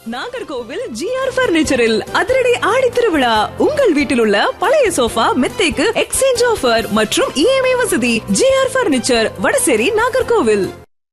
Nagercoil GR பர்னிச்சரில் அதிரடி ஆடி திருவிழா உங்கள் வீட்டில் உள்ள பழைய சோஃபா மெத்தைக்கு எக்ஸ்சேஞ்ச் ஆஃபர் மற்றும் இஎம்ஐ வசதி GR furniture Vadasery Nagercoil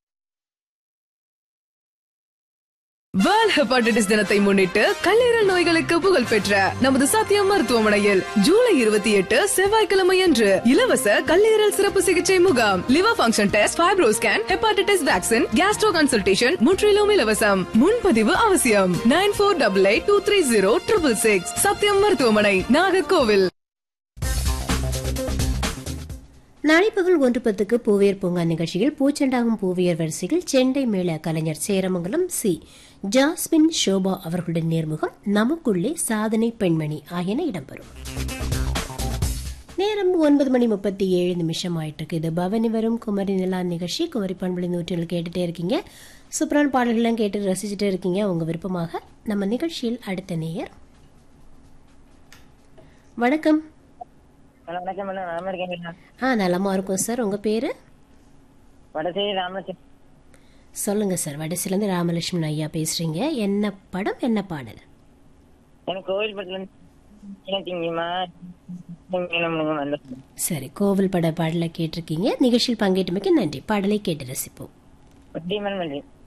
world hepatitis தினத்தை முன்னிட்டு கல்லீரல் நோய்களுக்கு புகழ் பெற்ற நமது சத்தியம் மருத்துவமனையில் ஜூலை இருபத்தி எட்டு செவ்வாய்க்கிழமை அன்று இலவச கல்லீரல் சிறப்பு சிகிச்சை முகாம் liver function test fibro scan hepatitis vaccine gastro consultation முற்றிலும் இலவசம் முன்பதிவு அவசியம் nine four double eight two three zero triple six Sathyam மருத்துவமனை நாகர்கோவில் நாளை பகல் ஒன்று பத்துக்கு பூவியர் பூங்கா நிகழ்ச்சியில் பூச்செண்டாகும் பூவியர் வரிசையில் செண்டை மேள கலைஞர் சேரமங்கலம் சி ஜாஸ்மின் ஷோபா அவர்களுடன் நேர்முகம் நமக்குள்ளே சாதனை பெண்மணி ஆகியன இடம்பெறும் நேரம் ஒன்பது மணி முப்பத்தி ஏழு நிமிஷம் ஆயிட்டு இருக்கு இது பவனி வரும் குமரி நிலா நிகழ்ச்சி குமரி பண்புலி நூற்றில் கேட்டுட்டே இருக்கீங்க சூப்பரான பாடல்கள்லாம் கேட்டு ரசிச்சுட்டே இருக்கீங்க உங்க விருப்பமாக நம்ம நிகழ்ச்சியில் அடுத்த நேயர் வணக்கம் ஹலோ வணக்கம் மேடம் நல்லா இருக்கீங்களா ஆ நலமா இருக்கும் சார் உங்க பேரு வடசேரி ராமலட்சுமி சொல்லுங்க சார் வடசிலேருந்து ராமலட்சுமணன் ஐயா பேசுறீங்க என்ன படம் என்ன பாடல் எனக்கு கோவில் பட்டில திங்கிமா நல்ல சரி கோவில் பட பாடலை கேட்டிருக்கீங்க நிகழ்ச்சியில் பங்கேற்றமைக்கு நன்றி பாடலை கேட்டு ரசிப்போம் மேடம் நன்றி